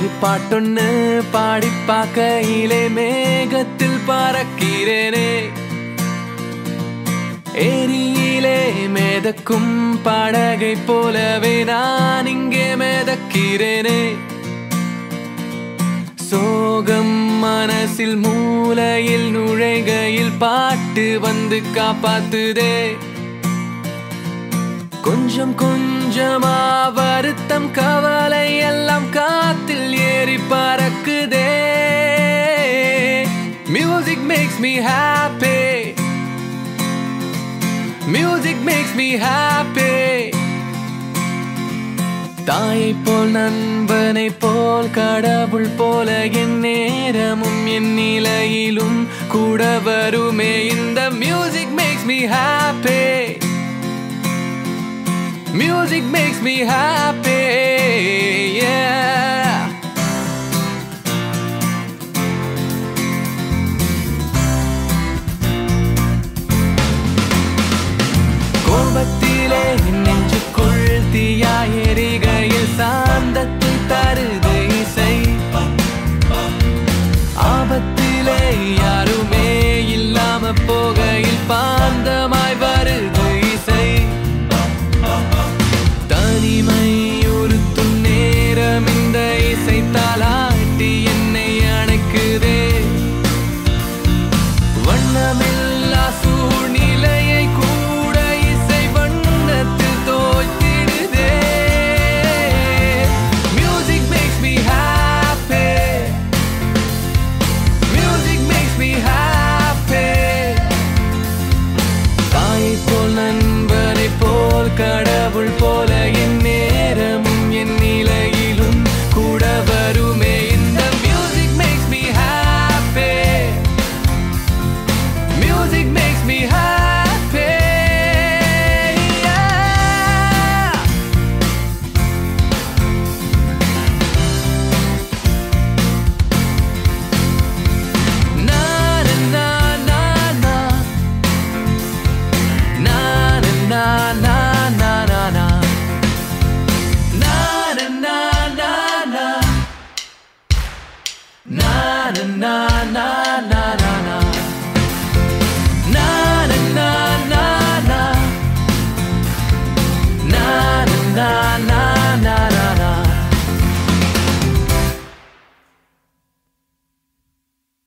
பாட்டொன்னு பாடி பார்க்கையிலே மேகத்தில் பறக்கிறேனே ஏரியிலே மேதக்கும் படகை போலவே நான் இங்கே மேதக்கிறேனே சோகம் மனசில் மூலையில் நுழைகையில் பாட்டு வந்து காப்பாத்துதே கொஞ்சம் கொஞ்சமா வருத்தம் கவலை எல்லாம் காத்தில் ஏறி பறக்குதே music makes me happy music makes me happy தாயை போல் நண்பனை போல் கடவுள் போல என் நேரமும் என் நிலையிலும் கூட வருமே இந்த music makes me happy music makes me happy கோபத்திலே என் நெஞ்சுக்குள் தீயாய் எரிகையில் சாந்தத்தை தருது இசை ஆபத்திலே யாருமே இல்லாம போகையில் பாந்தமாய் வருது இசை தனிமை உறுத்தும் நேரம் இந்த இசை தாளாட்டி என்னை அணைக்குதே வண்ணமில்லா சூழ்நிலையை கூட இசை வண்ணத்தில் தோய்த்திடுதே music makes me happy music makes me happy தாயை போல் நண்பனை போல் கடவுள் போல என் நேரமும் என் நிலையிலும் கூட வருமே இந்த music makes me happy Music makes me happy. Yeah. Na na na na na. Na na na na na na na. Na na na na na. Na na na na na na.